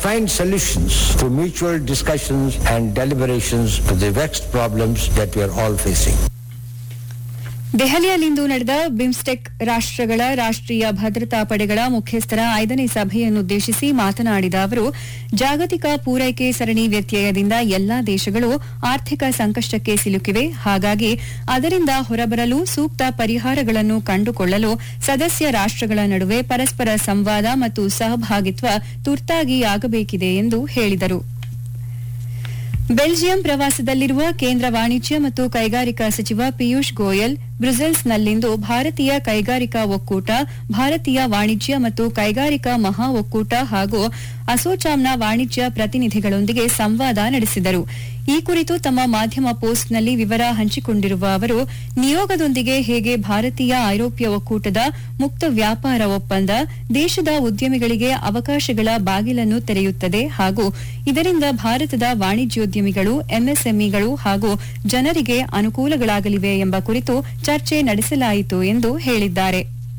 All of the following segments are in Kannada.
find solutions through mutual discussions and deliberations to the vexed problems that we are all facing. ದೆಹಲಿಯಲ್ಲಿಂದು ನಡೆದ ಬಿಮ್ಸ್ಟೆಕ್ ರಾಷ್ಟ್ರಗಳ ರಾಷ್ಟ್ರೀಯ ಭದ್ರತಾ ಪಡೆಗಳ ಮುಖ್ಯಸ್ಥರ ಐದನೇ ಸಭೆಯನ್ನುದ್ದೇಶಿಸಿ ಮಾತನಾಡಿದ ಅವರು ಜಾಗತಿಕ ಪೂರೈಕೆ ಸರಣಿ ವ್ಯತ್ಯಯದಿಂದ ಎಲ್ಲಾ ದೇಶಗಳು ಆರ್ಥಿಕ ಸಂಕಷ್ಟಕ್ಕೆ ಸಿಲುಕಿವೆ ಹಾಗಾಗಿ ಅದರಿಂದ ಹೊರಬರಲು ಸೂಕ್ತ ಪರಿಹಾರಗಳನ್ನು ಕಂಡುಕೊಳ್ಳಲು ಸದಸ್ಯ ರಾಷ್ಟ್ರಗಳ ನಡುವೆ ಪರಸ್ಪರ ಸಂವಾದ ಮತ್ತು ಸಹಭಾಗಿತ್ವ ತುರ್ತಾಗಿ ಆಗಬೇಕಿದೆ ಎಂದು ಹೇಳಿದರು ಬೆಲ್ಜಿಯಂ ಪ್ರವಾಸದಲ್ಲಿರುವ ಕೇಂದ್ರ ವಾಣಿಜ್ಯ ಮತ್ತು ಕೈಗಾರಿಕಾ ಸಚಿವ ಪಿಯೂಷ್ ಗೋಯಲ್ ಬ್ರುಸೆಲ್ಸ್ನಲ್ಲಿಂದು ಭಾರತೀಯ ಕೈಗಾರಿಕಾ ಒಕ್ಕೂಟ ಭಾರತೀಯ ವಾಣಿಜ್ಯ ಮತ್ತು ಕೈಗಾರಿಕಾ ಮಹಾ ಒಕ್ಕೂಟ ಹಾಗೂ ಅಸೋಚಾಮ್ನ ವಾಣಿಜ್ಯ ಪ್ರತಿನಿಧಿಗಳೊಂದಿಗೆ ಸಂವಾದ ನಡೆಸಿದರು ಈ ಕುರಿತು ತಮ್ಮ ಮಾಧ್ಯಮ ಪೋಸ್ಟ್ನಲ್ಲಿ ವಿವರ ಹಂಚಿಕೊಂಡಿರುವ ಅವರು ನಿಯೋಗದೊಂದಿಗೆ ಹೇಗೆ ಭಾರತೀಯ ಐರೋಪ್ಯ ಒಕ್ಕೂಟದ ಮುಕ್ತ ವ್ಯಾಪಾರ ಒಪ್ಪಂದ ದೇಶದ ಉದ್ಯಮಿಗಳಿಗೆ ಅವಕಾಶಗಳ ಬಾಗಿಲನ್ನು ತೆರೆಯುತ್ತದೆ ಹಾಗೂ ಇದರಿಂದ ಭಾರತದ ವಾಣಿಜ್ಯೋದ್ಯಮಿಗಳು ಎಂಎಸ್ಎಂಇಗಳು ಹಾಗೂ ಜನರಿಗೆ ಅನುಕೂಲಗಳಾಗಲಿವೆ ಎಂಬ ಕುರಿತು ಚರ್ಚೆ ನಡೆಸಲಾಯಿತು ಎಂದು ಹೇಳಿದ್ದಾರೆ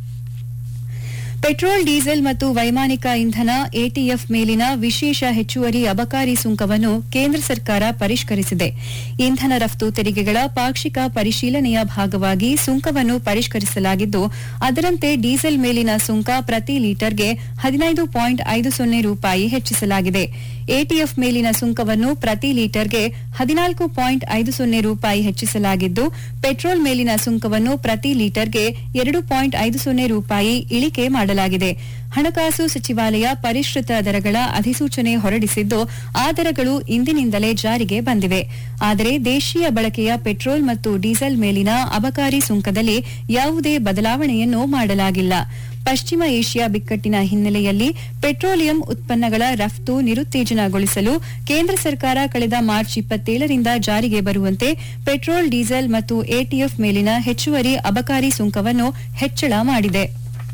ಪೆಟ್ರೋಲ್ ಡೀಸೆಲ್ ಮತ್ತು ವೈಮಾನಿಕ ಇಂಧನ ಎಟಿಎಫ್ ಮೇಲಿನ ವಿಶೇಷ ಹೆಚ್ಚುವರಿ ಅಬಕಾರಿ ಸುಂಕವನ್ನು ಕೇಂದ್ರ ಸರ್ಕಾರ ಪರಿಷ್ಕರಿಸಿದೆ ಇಂಧನ ರಫ್ತು ತೆರಿಗೆಗಳ ಪಾಕ್ಷಿಕ ಪರಿಶೀಲನೆಯ ಭಾಗವಾಗಿ ಸುಂಕವನ್ನು ಪರಿಷ್ಕರಿಸಲಾಗಿದ್ದು ಅದರಂತೆ ಡೀಸೆಲ್ ಮೇಲಿನ ಸುಂಕ ಪ್ರತಿ ಲೀಟರ್ಗೆ ಹದಿನೈದು ಪಾಯಿಂಟ್ ಐದು ಸೊನ್ನೆ ರೂಪಾಯಿ ಹೆಚ್ಚಿಸಲಾಗಿದೆ ಎಟಿಎಫ್ ಮೇಲಿನ ಸುಂಕವನ್ನು ಪ್ರತಿ ಲೀಟರ್ಗೆ ಹದಿನಾಲ್ಕು ಪಾಯಿಂಟ್ ಐದು ಸೊನ್ನೆ ರೂಪಾಯಿ ಹೆಚ್ಚಿಸಲಾಗಿದ್ದು ಪೆಟ್ರೋಲ್ ಮೇಲಿನ ಸುಂಕವನ್ನು ಪ್ರತಿ ಲೀಟರ್ಗೆ ಎರಡು ಪಾಯಿಂಟ್ ಐದು ಸೊನ್ನೆ ರೂಪಾಯಿ ಇಳಿಕೆ ಮಾಡಲಾಗಿದೆ ಹಣಕಾಸು ಸಚಿವಾಲಯ ಪರಿಷ್ಕೃತ ದರಗಳ ಅಧಿಸೂಚನೆ ಹೊರಡಿಸಿದ್ದು ಆ ದರಗಳು ಇಂದಿನಿಂದಲೇ ಜಾರಿಗೆ ಬಂದಿವೆ ಆದರೆ ದೇಶೀಯ ಬಳಕೆಯ ಪೆಟ್ರೋಲ್ ಮತ್ತು ಡೀಸೆಲ್ ಮೇಲಿನ ಅಬಕಾರಿ ಸುಂಕದಲ್ಲಿ ಯಾವುದೇ ಬದಲಾವಣೆಯನ್ನು ಮಾಡಲಾಗಿಲ್ಲ ಪಶ್ಚಿಮ ಏಷ್ಯಾ ಬಿಕ್ಕಟ್ಟಿನ ಹಿನ್ನೆಲೆಯಲ್ಲಿ ಪೆಟ್ರೋಲಿಯಂ ಉತ್ಪನ್ನಗಳ ರಫ್ತು ನಿರುತ್ತೇಜನಗೊಳಿಸಲು ಕೇಂದ್ರ ಸರ್ಕಾರ ಕಳೆದ ಮಾರ್ಚ್ ಇಪ್ಪತ್ತೇಳರಿಂದ ಜಾರಿಗೆ ಬರುವಂತೆ ಪೆಟ್ರೋಲ್ ಡೀಸೆಲ್ ಮತ್ತು ಎಟಿಎಫ್ ಮೇಲಿನ ಹೆಚ್ಚುವರಿ ಅಬಕಾರಿ ಸುಂಕವನ್ನು ಹೆಚ್ಚಳ ಮಾಡಿದೆ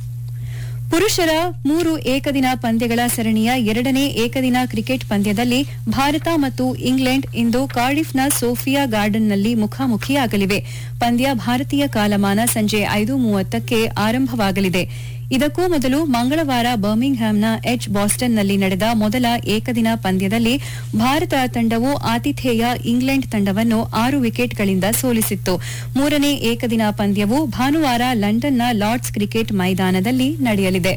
ಪುರುಷರ ಮೂರು ಏಕದಿನ ಪಂದ್ಯಗಳ ಸರಣಿಯ ಎರಡನೇ ಏಕದಿನ ಕ್ರಿಕೆಟ್ ಪಂದ್ಯದಲ್ಲಿ ಭಾರತ ಮತ್ತು ಇಂಗ್ಲೆಂಡ್ ಇಂದು ಕಾರ್ಡಿಫ್ನ ಸೋಫಿಯಾ ಗಾರ್ಡನ್ನಲ್ಲಿ ಮುಖಾಮುಖಿಯಾಗಲಿವೆ ಪಂದ್ಯ ಭಾರತೀಯ ಕಾಲಮಾನ ಸಂಜೆ ಐದು ಮೂವತ್ತಕ್ಕೆ ಆರಂಭವಾಗಲಿದೆ ಇದಕ್ಕೂ ಮೊದಲು ಮಂಗಳವಾರ ಬರ್ಮಿಂಗ್ಹ್ಯಾಮ್ನ ಎಚ್ ಬಾಸ್ಟನ್ನಲ್ಲಿ ನಡೆದ ಮೊದಲ ಏಕದಿನ ಪಂದ್ಯದಲ್ಲಿ ಭಾರತ ತಂಡವು ಆತಿಥೇಯ ಇಂಗ್ಲೆಂಡ್ ತಂಡವನ್ನು ಆರು ವಿಕೆಟ್ಗಳಿಂದ ಸೋಲಿಸಿತ್ತು ಮೂರನೇ ಏಕದಿನ ಪಂದ್ಯವು ಭಾನುವಾರ ಲಂಡನ್ನ ಲಾರ್ಡ್ಸ್ ಕ್ರಿಕೆಟ್ ಮೈದಾನದಲ್ಲಿ ನಡೆಯಲಿದೆ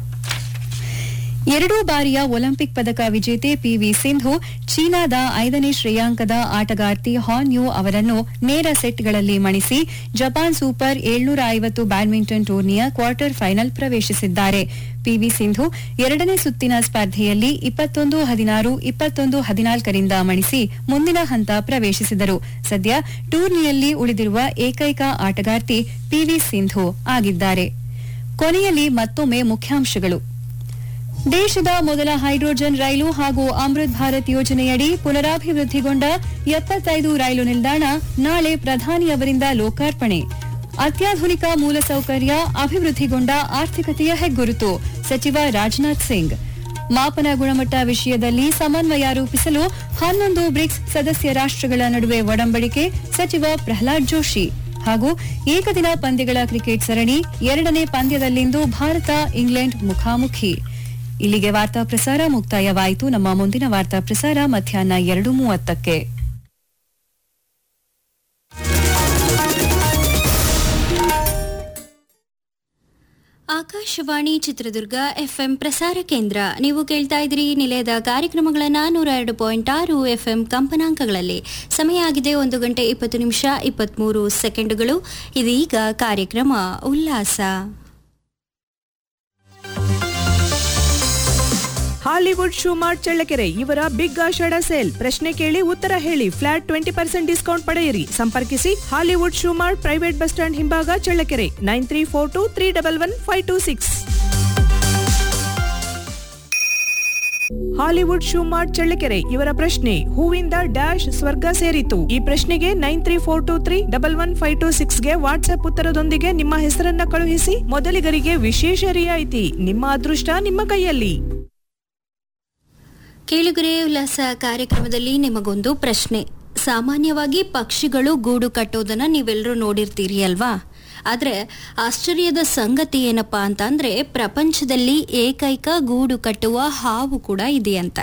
ಎರಡೂ ಬಾರಿಯ ಒಲಿಂಪಿಕ್ ಪದಕ ವಿಜೇತೆ ಪಿವಿ ಸಿಂಧು ಚೀನಾದ ಐದನೇ ಶ್ರೇಯಾಂಕದ ಆಟಗಾರ್ತಿ ಹಾನ್ ಯು ಅವರನ್ನು ನೇರ ಸೆಟ್ಗಳಲ್ಲಿ ಮಣಿಸಿ ಜಪಾನ್ ಸೂಪರ್ ಏಳ್ನೂರ ಐವತ್ತು ಬ್ಯಾಡ್ಮಿಂಟನ್ ಟೂರ್ನಿಯ ಕ್ವಾರ್ಟರ್ ಫೈನಲ್ ಪ್ರವೇಶಿಸಿದ್ದಾರೆ ಪಿವಿ ಸಿಂಧು ಎರಡನೇ ಸುತ್ತಿನ ಸ್ಪರ್ಧೆಯಲ್ಲಿ ಇಪ್ಪತ್ತೊಂದು ಹದಿನಾರು ಇಪ್ಪತ್ತೊಂದು ಹದಿನಾಲ್ಕರಿಂದ ಮಣಿಸಿ ಮುಂದಿನ ಹಂತ ಪ್ರವೇಶಿಸಿದರು ಸದ್ಯ ಟೂರ್ನಿಯಲ್ಲಿ ಉಳಿದಿರುವ ಏಕೈಕ ಆಟಗಾರ್ತಿ ಪಿವಿ ಸಿಂಧು ಆಗಿದ್ದಾರೆ ಕೊನೆಯಲ್ಲಿ ಮತ್ತೊಮ್ಮೆ ಮುಖ್ಯಾಂಶಗಳು ದೇಶದ ಮೊದಲ ಹೈಡ್ರೋಜನ್ ರೈಲು ಹಾಗೂ ಅಮೃತ್ ಭಾರತ್ ಯೋಜನೆಯಡಿ ಪುನರಾಭಿವೃದ್ಧಿಗೊಂಡ ಎಪ್ಪತ್ತೈದು ರೈಲು ನಿಲ್ದಾಣ ನಾಳೆ ಪ್ರಧಾನಿಯವರಿಂದ ಲೋಕಾರ್ಪಣೆ ಅತ್ಯಾಧುನಿಕ ಮೂಲಸೌಕರ್ಯ ಅಭಿವೃದ್ಧಿಗೊಂಡ ಆರ್ಥಿಕತೆಯ ಹೆಗ್ಗುರುತು ಸಚಿವ ರಾಜನಾಥ್ ಸಿಂಗ್ ಮಾಪನ ಗುಣಮಟ್ಟ ವಿಷಯದಲ್ಲಿ ಸಮನ್ವಯ ರೂಪಿಸಲು ಹನ್ನೊಂದು ಬ್ರಿಕ್ಸ್ ಸದಸ್ಯ ರಾಷ್ಟ್ರಗಳ ನಡುವೆ ಒಡಂಬಡಿಕೆ ಸಚಿವ ಪ್ರಹ್ಲಾದ್ ಜೋಶಿ ಹಾಗೂ ಏಕದಿನ ಪಂದ್ಯಗಳ ಕ್ರಿಕೆಟ್ ಸರಣಿ ಎರಡನೇ ಪಂದ್ಯದಲ್ಲಿಂದು ಭಾರತ ಇಂಗ್ಲೆಂಡ್ ಮುಖಾಮುಖಿ ಇಲ್ಲಿಗೆ ವಾರ್ತಾ ಪ್ರಸಾರ ಮುಕ್ತಾಯವಾಯಿತು ನಮ್ಮ ಮುಂದಿನ ವಾರ್ತಾ ಪ್ರಸಾರ ಮಧ್ಯಾಹ್ನ ಎರಡು ಮೂವತ್ತಕ್ಕೆ ಆಕಾಶವಾಣಿ ಚಿತ್ರದುರ್ಗ ಎಫ್ಎಂ ಪ್ರಸಾರ ಕೇಂದ್ರ ನೀವು ಕೇಳ್ತಾ ಇದ್ರಿ ನಿಲಯದ ಕಾರ್ಯಕ್ರಮಗಳನ್ನು ನೂರ ಎರಡು ಪಾಯಿಂಟ್ ಆರು ಎಫ್ಎಂ ಕಂಪನಾಂಕಗಳಲ್ಲಿ ಸಮಯ ಆಗಿದೆ ಒಂದು ಗಂಟೆ ಇಪ್ಪತ್ತು ನಿಮಿಷ ಇಪ್ಪತ್ಮೂರು ಸೆಕೆಂಡುಗಳು ಇದೀಗ ಕಾರ್ಯಕ್ರಮ ಉಲ್ಲಾಸ ಹಾಲಿವುಡ್ ಶೂಮಾರ್ಟ್ ಚಳ್ಳಕೆರೆ ಇವರ ಬಿಗ್ ಆಷಾಢ ಸೇಲ್ ಪ್ರಶ್ನೆ ಕೇಳಿ ಉತ್ತರ ಹೇಳಿ ಫ್ಲಾಟ್ ಟ್ವೆಂಟಿ ಪರ್ಸೆಂಟ್ ಡಿಸ್ಕೌಂಟ್ ಪಡೆಯಿರಿ ಸಂಪರ್ಕಿಸಿ Hollywood Shoemart private bus stand ಹಿಂಭಾಗ Challakere nine three four to three double one five two six Hollywood Shoemart Challakere ಇವರ ಪ್ರಶ್ನೆ ಹೂವಿಂದ ಡ್ಯಾಶ್ ಸ್ವರ್ಗ ಸೇರಿತು ಈ ಪ್ರಶ್ನೆಗೆ nine three four to three double one five two ಸಿಕ್ಸ್ಗೆ WhatsApp ಉತ್ತರದೊಂದಿಗೆ ನಿಮ್ಮ ಹೆಸರನ್ನ ಕಳುಹಿಸಿ ಮೊದಲಿಗರಿಗೆ ವಿಶೇಷ ರಿಯಾಯಿತಿ ನಿಮ್ಮ ಅದೃಷ್ಟ ನಿಮ್ಮ ಕೈಯಲ್ಲಿ ಕೇಳುಗರೆ ಉಲ್ಲಾಸ ಕಾರ್ಯಕ್ರಮದಲ್ಲಿ ನಿಮಗೊಂದು ಪ್ರಶ್ನೆ ಸಾಮಾನ್ಯವಾಗಿ ಪಕ್ಷಿಗಳು ಗೂಡು ಕಟ್ಟೋದನ್ನ ನೀವೆಲ್ಲರೂ ನೋಡಿರ್ತೀರಿ ಅಲ್ವಾ ಆದ್ರೆ ಆಶ್ಚರ್ಯದ ಸಂಗತಿ ಏನಪ್ಪಾ ಅಂತ ಅಂದ್ರೆ ಪ್ರಪಂಚದಲ್ಲಿ ಏಕೈಕ ಗೂಡು ಕಟ್ಟುವ ಹಾವು ಕೂಡ ಇದೆಯಂತೆ